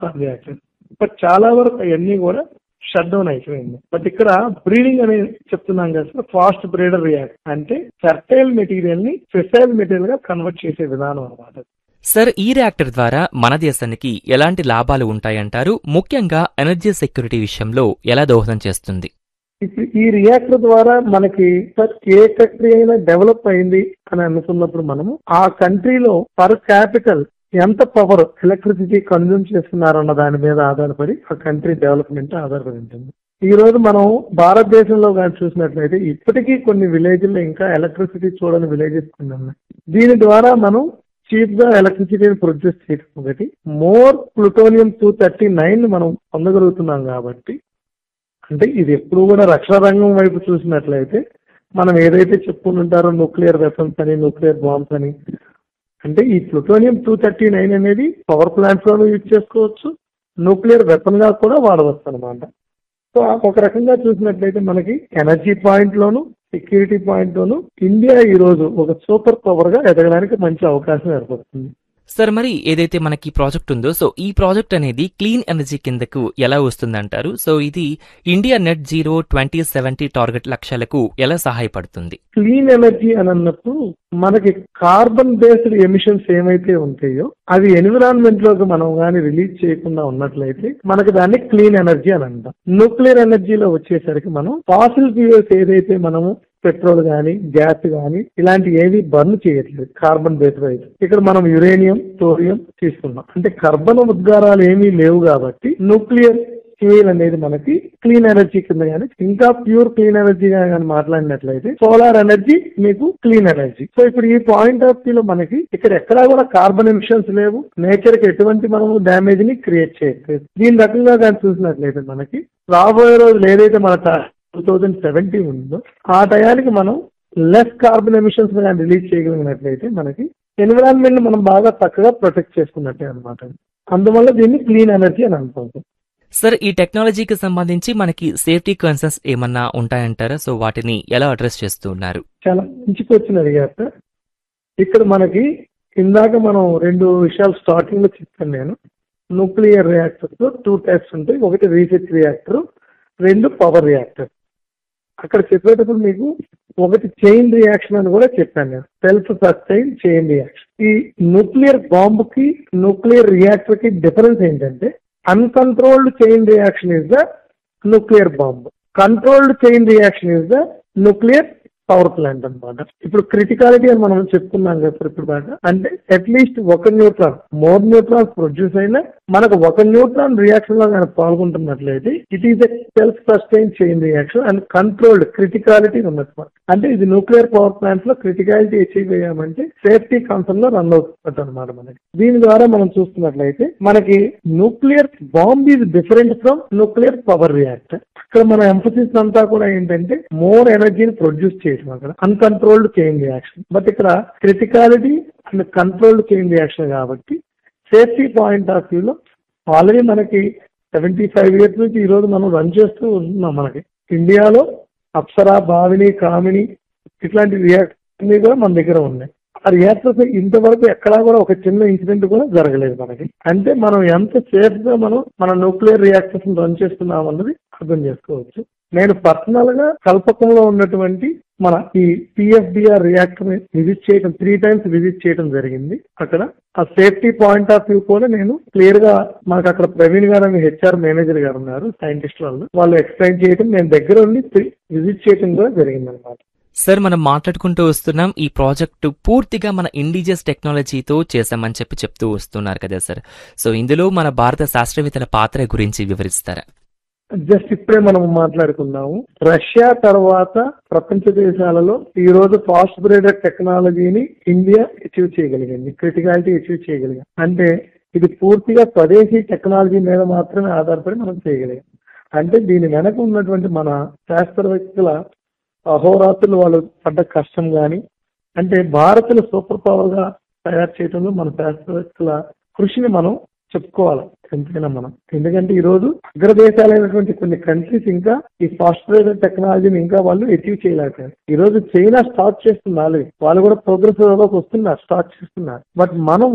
reactor but చాలా వరకు అవన్నీ కూడా షట్ డౌన్ అయిపోయింది బట్ ఇక్కడ బ్రీడింగ్ అనేది చెప్తున్నాం కదా సార్ ఫాస్ట్ బ్రీడర్ రియాక్ట్ అంటే ఫెర్టైల్ మెటీరియల్ ని ఫెసైల్ మెటీరియల్ గా కన్వర్ట్ చేసే విధానం అనమాట సార్ ఈ రియాక్టర్ ద్వారా మన దేశానికి ఎలాంటి లాభాలు ఉంటాయంటారు ముఖ్యంగా ఎనర్జీ సెక్యూరిటీ విషయంలో ఎలా దోహదం చేస్తుంది ఇప్పుడు ఈ రియాక్టర్ ద్వారా మనకి సార్ ఏ కంట్రీ అయినా డెవలప్ అయింది అని అనుకున్నప్పుడు మనము ఆ కంట్రీలో పర్ క్యాపిటల్ ఎంత పవర్ ఎలక్ట్రిసిటీ కన్జ్యూమ్ చేస్తున్నారన్న దాని మీద ఆధారపడి ఆ కంట్రీ డెవలప్మెంట్ ఆధారపడి ఉంటుంది ఈ రోజు మనం భారతదేశంలో కానీ చూసినట్లయితే ఇప్పటికీ కొన్ని విలేజ్లో ఇంకా ఎలక్ట్రిసిటీ చూడని విలేజెస్ కొన్ని ఉన్నాయి దీని ద్వారా మనం చీప్ గా ఎలక్ట్రిసిటీని ప్రొడ్యూస్ చేయడం ఒకటి more plutonium two thirty nine మనం పొందగలుగుతున్నాం కాబట్టి అంటే ఇది ఎప్పుడు కూడా రక్షణ రంగం వైపు చూసినట్లయితే మనం ఏదైతే చెప్పుకుంటుంటారో న్యూక్లియర్ వెపన్స్ అని న్యూక్లియర్ బాంబ్స్ అని అంటే ఈ ప్లూటోనియం టూ థర్టీ నైన్ అనేది పవర్ ప్లాంట్స్ లోనూ యూజ్ చేసుకోవచ్చు న్యూక్లియర్ వెపన్ గా కూడా వాడవచ్చు అనమాట సో ఒక రకంగా చూసినట్లయితే మనకి ఎనర్జీ పాయింట్ లోను సెక్యూరిటీ పాయింట్ లోను ఇండియా ఈ రోజు ఒక సూపర్ పవర్ గా ఎదగడానికి మంచి అవకాశం ఏర్పడుతుంది సార్ మరి ఏదైతే మనకి ప్రాజెక్ట్ ఉందో సో ఈ ప్రాజెక్ట్ అనేది క్లీన్ ఎనర్జీ కిందకు ఎలా వస్తుందంటారు సో ఇది India net zero twenty seventy target లక్ష్యాలకు ఎలా సహాయపడుతుంది క్లీన్ ఎనర్జీ అని అన్నప్పుడు మనకి కార్బన్ బేస్డ్ ఎమిషన్స్ ఏమైతే ఉంటాయో అవి ఎన్విరాన్మెంట్ లోకి మనం కానీ రిలీజ్ చేయకుండా ఉన్నట్లయితే మనకి దాన్ని క్లీన్ ఎనర్జీ అని అంటాం న్యూక్లియర్ ఎనర్జీలో వచ్చేసరికి మనం ఫాసిల్ ఫ్యూయల్స్ ఏదైతే మనము పెట్రోల్ కానీ గ్యాస్ కానీ ఇలాంటి ఏవి బర్న్ చేయట్లేదు కార్బన్ బేస్డ్ అయితే ఇక్కడ మనం యురేనియం టోరియం తీసుకున్నాం అంటే కర్బన ఉద్గారాలు ఏమీ లేవు కాబట్టి న్యూక్లియర్ ఫ్యూయల్ అనేది మనకి క్లీన్ ఎనర్జీ కింద కానీ ఇంకా ప్యూర్ క్లీన్ ఎనర్జీ కానీ మాట్లాడినట్లయితే సోలార్ ఎనర్జీ మీకు క్లీన్ ఎనర్జీ సో ఇప్పుడు ఈ పాయింట్ ఆఫ్ వ్యూ లో మనకి ఇక్కడ ఎక్కడా కూడా కార్బన్ ఎమిషన్స్ లేవు నేచర్ కి ఎటువంటి మనము డ్యామేజ్ ని క్రియేట్ చేయట్లేదు దీని రకంగా కానీ చూసినట్లయితే మనకి రాబోయే రోజులు ఏదైతే మన టూ థౌజండ్ సెవెంటీ ఉందో ఆ టయానికి మనం లెస్ కార్బన్ ఎమిషన్స్ కానీ రిలీజ్ చేయగలిగినట్లయితే మనకి ఎన్విరాన్మెంట్ ని మనం బాగా చక్కగా ప్రొటెక్ట్ చేసుకున్నట్టే అనమాట అందువల్ల దీన్ని క్లీన్ ఎనర్జీ అని అనుకుంటాం సార్ ఈ టెక్నాలజీకి సంబంధించి మనకి సేఫ్టీ కన్సర్న్స్ ఏమన్నా ఉంటాయంటారా సో వాటిని ఎలా అడ్రస్ చేస్తూ ఉన్నారు చాలా మంచి క్వశ్చన్ అడిగారు సార్ ఇక్కడ మనకి ఇందాక మనం రెండు విషయాలు స్టార్టింగ్ లో చెప్పాను నేను న్యూక్లియర్ రియాక్టర్స్ టూ టైప్స్ ఉంటాయి ఒకటి రీసెర్చ్ రియాక్టర్ రెండు పవర్ రియాక్టర్ అక్కడ చెప్పేటప్పుడు మీకు ఒకటి చైన్ రియాక్షన్ అని కూడా చెప్పాను నేను సెల్ఫ్ సస్టైన్ చైన్ రియాక్షన్ ఈ న్యూక్లియర్ బాంబ్ కి న్యూక్లియర్ రియాక్టర్ కి డిఫరెన్స్ ఏంటంటే uncontrolled chain reaction is the nuclear bomb controlled chain reaction is the nuclear power plant అన్నమాట ఇప్పుడు క్రిటికాలిటీ అని మనం చెప్పుకున్నాం కదా సార్ ఇప్పుడు దాకా అంటే అట్లీస్ట్ ఒక న్యూట్రాన్ మోర్ న్యూట్రాన్స్ ప్రొడ్యూస్ అయినా మనకు ఒక న్యూట్రాన్ రియాక్షన్ లో కనుక పాల్గొంటున్నట్లయితే it is a self sustain chain reaction and controlled criticality ఉన్నట్టు అంటే ఇది న్యూక్లియర్ పవర్ ప్లాంట్స్ లో క్రిటికాలిటీ అచీవ్ అయ్యామంటే సేఫ్టీ కన్సర్న్ లో రన్ అవుతుంది అనమాట మనకి దీని ద్వారా మనం చూస్తున్నట్లయితే మనకి nuclear bomb is different from nuclear power reactor ఇక్కడ మన ఎంఫసిస్ అంతా కూడా ఏంటంటే మోర్ ఎనర్జీని ప్రొడ్యూస్ చేయడం అక్కడ అన్కంట్రోల్డ్ చైన్ రియాక్షన్ బట్ ఇక్కడ criticality and controlled chain reaction కాబట్టి సేఫ్టీ పాయింట్ ఆఫ్ వ్యూలో ఆల్రెడీ మనకి సెవెంటీ ఫైవ్ ఇయర్స్ నుంచి ఈ రోజు మనం రన్ చేస్తూ ఉంటున్నాం మనకి ఇండియాలో అప్సరా భావిని కామిని ఇట్లాంటి రియాక్టర్ కూడా మన దగ్గర ఉన్నాయి ఆ రియాక్టర్స్ ఇంతవరకు ఎక్కడా కూడా ఒక చిన్న ఇన్సిడెంట్ కూడా జరగలేదు మనకి అంటే మనం ఎంత సేఫ్ గా మనం మన న్యూక్లియర్ రియాక్టర్స్ రన్ చేస్తున్నాం అన్నది అర్థం చేసుకోవచ్చు నేను పర్సనల్ గా కల్పకంలో ఉన్నటువంటి మన ఈ పిఎఫ్డిఆర్ రియాక్టర్ విజిట్ చేయడం త్రీ టైమ్స్ విజిట్ చేయడం జరిగింది అక్కడ ఆ సేఫ్టీ పాయింట్ ఆఫ్ వ్యూ కూడా నేను క్లియర్ గా మనకు అక్కడ ప్రవీణ్ గారు అని హెచ్ఆర్ మేనేజర్ గారు ఉన్నారు సైంటిస్ట్ వాళ్ళు వాళ్ళు ఎక్స్ప్లెయిన్ చేయడం నేను దగ్గర ఉండి విజిట్ చేయడం కూడా జరిగింది అనమాట సార్ మనం మాట్లాడుకుంటూ వస్తున్నాం ఈ ప్రాజెక్టు పూర్తిగా మన ఇండిజియస్ టెక్నాలజీతో చేశామని చెప్పి చెప్తూ వస్తున్నారు కదా సార్ సో ఇందులో మన భారత శాస్త్రవేత్తల పాత్ర గురించి వివరిస్తారా జస్ట్ ఇప్పుడే మనం మాట్లాడుకున్నాము రష్యా తర్వాత ప్రపంచ దేశాలలో ఈ రోజు ఫాస్ట్ బ్రేడర్ టెక్నాలజీని ఇండియా అచీవ్ చేయగలిగింది క్రిటికాలిటీ అచీవ్ చేయగలిగింది అంటే ఇది పూర్తిగా స్వదేశీ టెక్నాలజీ మీద మాత్రమే ఆధారపడి మనం చేయగలిగాం అంటే దీని వెనక ఉన్నటువంటి మన శాస్త్రవేత్తల అహోరాత్రులు వాళ్ళు పడ్డ కష్టం కానీ అంటే భారత్ను సూపర్ పవర్ గా తయారు చేయడంలో మన శాస్త్రవేత్తల కృషిని మనం చెప్పుకోవాలి ఎంతైనా మనం ఎందుకంటే ఈ రోజు అగ్రదేశాలైనటువంటి కొన్ని కంట్రీస్ ఇంకా ఈ సాఫ్ట్వేర్ టెక్నాలజీని ఇంకా వాళ్ళు అచీవ్ చేయలేకపోయారు ఈ రోజు చైనా స్టార్ట్ చేస్తున్నారు వాళ్ళు కూడా ప్రోగ్రెస్ లోకి వస్తున్నారు స్టార్ట్ చేస్తున్నారు బట్ మనము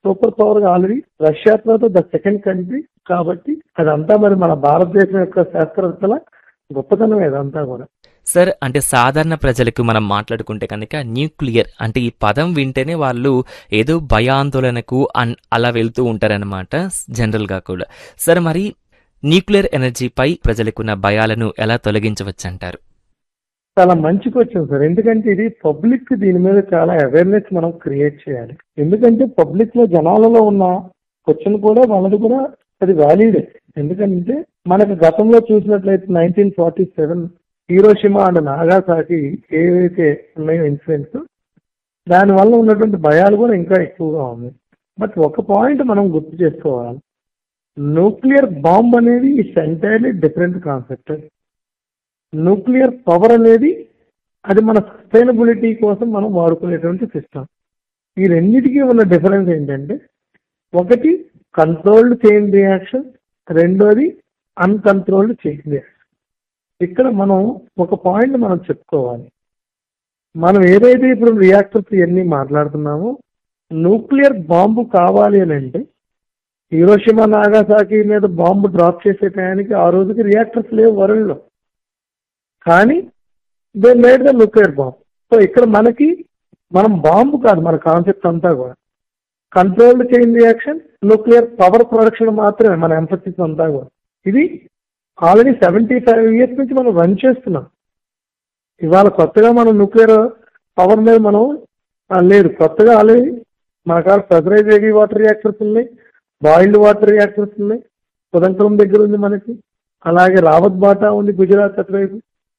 సూపర్ పవర్ గా ఆల్రెడీ రష్యా తర్వాత ద సెకండ్ కంట్రీ కాబట్టి అదంతా మరి మన భారతదేశం యొక్క శాస్త్రవేత్తల గొప్పతనం ఇదంతా కూడా సార్ అంటే సాధారణ ప్రజలకు మనం మాట్లాడుకుంటే కనుక న్యూక్లియర్ అంటే ఈ పదం వింటేనే వాళ్ళు ఏదో భయాందోళనకు అన్ అలా వెళ్తూ ఉంటారనమాట జనరల్గా కూడా సార్ మరి న్యూక్లియర్ ఎనర్జీపై ప్రజలకున్న భయాలను ఎలా తొలగించవచ్చు అంటారు చాలా మంచి క్వశ్చన్ సార్ ఎందుకంటే ఇది పబ్లిక్ దీని మీద చాలా అవేర్నెస్ మనం క్రియేట్ చేయాలి ఎందుకంటే పబ్లిక్ లో జనాలలో ఉన్న క్వశ్చన్ కూడా వాళ్ళది కూడా అది వ్యాలిడే ఎందుకంటే మనకు గతంలో చూసినట్లయితే nineteen forty seven Hiroshima and Nagasaki ఏవైతే ఉన్నాయో ఇన్సిడెంట్స్ దానివల్ల ఉన్నటువంటి భయాలు కూడా ఇంకా ఎక్కువగా ఉంది బట్ ఒక పాయింట్ మనం గుర్తు చేసుకోవాలి న్యూక్లియర్ బాంబ్ అనేది it's entirely different concept nuclear power అనేది అది మన సస్టైనబిలిటీ కోసం మనం వాడుకునేటువంటి సిస్టమ్ ఈ రెండింటికి ఉన్న డిఫరెన్స్ ఏంటంటే ఒకటి కంట్రోల్డ్ చైన్ రియాక్షన్ రెండోది అన్కంట్రోల్డ్ చైన్ రియాక్షన్ ఇక్కడ మనం ఒక పాయింట్ మనం చెప్పుకోవాలి మనం ఏదైతే ఇప్పుడు రియాక్టర్స్ ఇవన్నీ మాట్లాడుతున్నామో న్యూక్లియర్ బాంబు కావాలి అని అంటే హీరోషిమా నాగాసాకి మీద బాంబు డ్రాప్ చేసే టయానికి ఆ రోజుకి రియాక్టర్స్ లేవు వరల్డ్లో కానీ they made the nuclear bomb so ఇక్కడ మనకి మనం బాంబు కాదు మన కాన్సెప్ట్ అంతా కూడా controlled chain reaction nuclear power production మాత్రమే మన ఎంఫసిస్ అంతా కూడా ఇది ఆల్రెడీ సెవెంటీ ఫైవ్ ఇయర్స్ నుంచి మనం రన్ చేస్తున్నాం ఇవాళ కొత్తగా మనం న్యూక్లియర్ పవర్ మీద మనం ఆ, లేదు కొత్తగా ఆల్రెడీ మన కాడ ప్రెజరైజ్ హెవీ వాటర్ రియాక్టర్స్ ఉన్నాయి బాయిల్డ్ వాటర్ రియాక్టర్స్ ఉన్నాయి కుదంకులం దగ్గర ఉంది మనకి అలాగే రావత్ బాటా ఉంది గుజరాత్ అటువైపు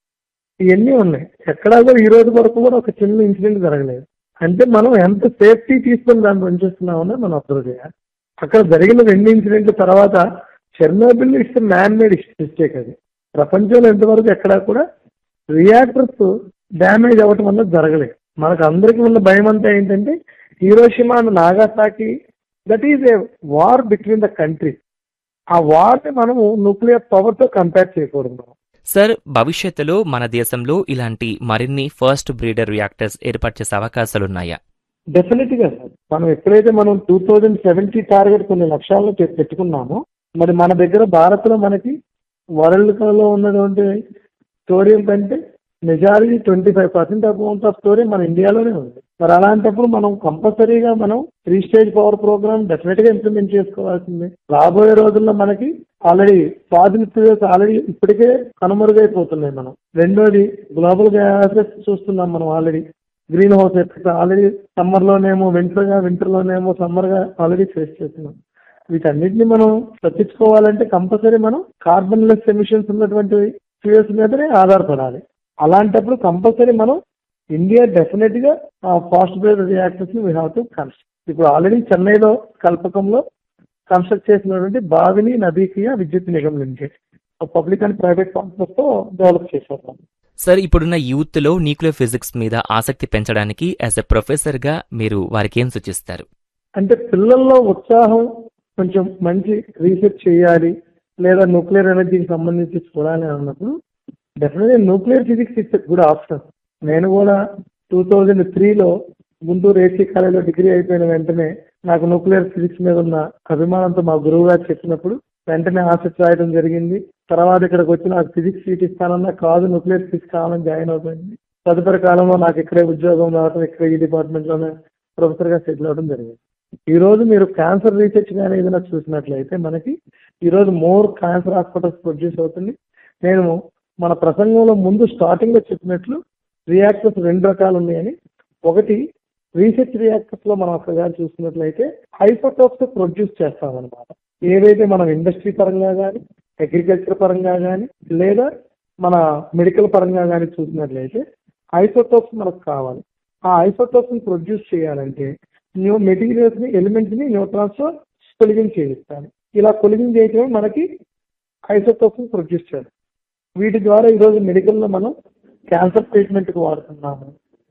ఇవన్నీ ఉన్నాయి ఎక్కడా కూడా ఈ రోజు వరకు కూడా ఒక చిన్న ఇన్సిడెంట్ జరగలేదు అంటే మనం ఎంత సేఫ్టీ తీసుకొని దాన్ని రన్ చేస్తున్నామని మనం అబ్జర్వ్ చేయాలి అక్కడ జరిగిన రెండు ఇన్సిడెంట్ల తర్వాత Chernobyl it's man made mistake అది ప్రపంచంలో ఎంతవరకు ఎక్కడా కూడా రియాక్టర్స్ డ్యామేజ్ అవ్వటం వల్ల జరగలేదు మనకు అందరికీ ఉన్న భయం అంతా ఏంటంటే Hiroshima and Nagasaki that is a war between the country ఆ వార్ని మనము న్యూక్లియర్ పవర్ తో కంపేర్ చేయకూడదు మనం సార్ భవిష్యత్తులో మన దేశంలో ఇలాంటి మరిన్ని ఫస్ట్ బ్రీడర్ రియాక్టర్స్ ఏర్పాటు చేసే అవకాశాలున్నాయా డెఫినెట్ గా సార్ మనం ఎప్పుడైతే మనం టూ థౌజండ్ సెవెంటీ టార్గెట్ కొన్ని లక్ష్యాలను పె- పెట్టుకున్నామో మరి మన దగ్గర భారత్ లో మనకి వరల్డ్ లో ఉన్నటువంటి స్టోరీ కంటే majority twenty five percent amount of story మన ఇండియాలోనే ఉంది మరి అలాంటప్పుడు మనం కంపల్సరీగా మనం three stage power program definite గా ఇంప్లిమెంట్ చేసుకోవాల్సిందే రాబోయే రోజుల్లో మనకి ఆల్రెడీ ఫాజిల్ ఫ్యూయల్స్ ఆల్రెడీ ఇప్పటికే కనుమరుగైపోతున్నాయి మనం రెండోది గ్లోబల్ గ్యాసెస్ చూస్తున్నాం మనం already green house effect already summer లోనేమో వింటర్ గా వింటర్ లోనేమో సమ్మర్ గా ఆల్రెడీ ఫేస్ చేస్తున్నాం వీటన్నిటిని మనం తప్పించుకోవాలంటే కంపల్సరీ మనం కార్బన్ లెస్ ఎమిషన్స్ ఉన్నటువంటి ఫ్యూయల్స్ మీదనే ఆధారపడాలి అలాంటప్పుడు కంపల్సరీ మనం ఇండియా డెఫినెట్ గా ఫాస్ట్ బ్రేడ్ రియాక్టర్స్ ని వీ హావ్ టు కన్స్ట్రక్ట్ ఇప్పుడు ఆల్రెడీ చెన్నైలో కల్పకంలో కన్స్ట్రక్ట్ చేసినటువంటి బావిని నదీకియ Vidyut Nigam limited public and private partners తో డెవలప్ చేశారు సార్ ఇప్పుడున్న యూత్ లో న్యూక్లియర్ ఫిజిక్స్ మీద ఆసక్తి పెంచడానికి యాజ్ ఎ ప్రొఫెసర్ గా మీరు వారికి ఏం సూచిస్తారు అంటే పిల్లల్లో ఉత్సాహం కొంచెం మంచి రీసెర్చ్ చేయాలి లేదా న్యూక్లియర్ ఎనర్జీకి సంబంధించి చూడాలి అన్నప్పుడు డెఫినెట్గా nuclear physics it's good option నేను కూడా టూ థౌజండ్ త్రీలో గుంటూరు ఏసీ కాలేజీలో డిగ్రీ అయిపోయిన వెంటనే నాకు న్యూక్లియర్ ఫిజిక్స్ మీద ఉన్న అభిమానంతో మా గురువు గారు చెప్పినప్పుడు వెంటనే ఆసక్తి రాయడం జరిగింది తర్వాత ఇక్కడికి వచ్చి నాకు ఫిజిక్స్ సీట్ ఇస్తానన్నా కాదు న్యూక్లియర్ ఫిజిక్స్ కావాలని జాయిన్ అవుతుంది తదుపరి కాలంలో నాకు ఇక్కడే ఉద్యోగం రావడం ఇక్కడ ఈ డిపార్ట్మెంట్ లోనే ప్రొఫెసర్ గా సెటిల్ అవడం జరిగింది ఈ రోజు మీరు క్యాన్సర్ రీసెర్చ్ కానీ ఏదైనా చూసినట్లయితే మనకి ఈ రోజు మోర్ క్యాన్సర్ హాస్పిటల్స్ ప్రొడ్యూస్ అవుతుంది నేను మన ప్రసంగంలో ముందు స్టార్టింగ్ లో చెప్పినట్లు రియాక్టర్స్ రెండు రకాలు ఉన్నాయని ఒకటి రీసెర్చ్ రియాక్టర్స్ లో మనం ఒకసారి చూసినట్లయితే హైపోటోక్స్ ప్రొడ్యూస్ చేస్తామన్నమాట ఏవైతే మనం ఇండస్ట్రీ పరంగా కానీ అగ్రికల్చర్ పరంగా కానీ లేదా మన మెడికల్ పరంగా కానీ చూసినట్లయితే ఐసోటోప్స్ మనకు కావాలి ఆ ఐసోటోప్స్ ని ప్రొడ్యూస్ చేయాలంటే న్యూ మెటీరియల్స్ ని ఎలిమెంట్స్ ని న్యూట్రాన్స్ తో కొలిగింగ్ చేయిస్తాను ఇలా కొలిగింగ్ చేయటం మనకి ఐసోటోప్స్ ని ప్రొడ్యూస్ చేయాలి వీటి ద్వారా ఈరోజు మెడికల్ లో మనం క్యాన్సర్ ట్రీట్మెంట్ కి వాడుతున్నాము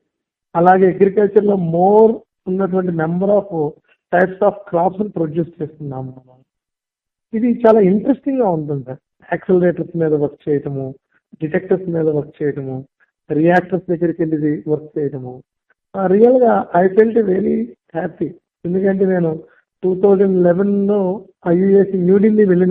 అలాగే అగ్రికల్చర్ లో మోర్ ఉన్నటువంటి number of types of crops ని ప్రొడ్యూస్ చేస్తున్నాము మనం ఇది చాలా ఇంట్రెస్టింగ్ గా ఉంటుంది యాక్సిలరేటర్స్ మీద వర్క్ చేయటము డిటెక్టర్స్ మీద వర్క్ చేయటము రియాక్టర్స్ దగ్గరికి వెళ్ళి వర్క్ చేయటము రియల్ గా ఐ ఫెల్ట్ వెరీ హ్యాపీ ఎందుకంటే నేను టూ థౌజండ్ లెవెన్ లో ఐయుఎస్ న్యూఢిల్లీ వెళ్ళిన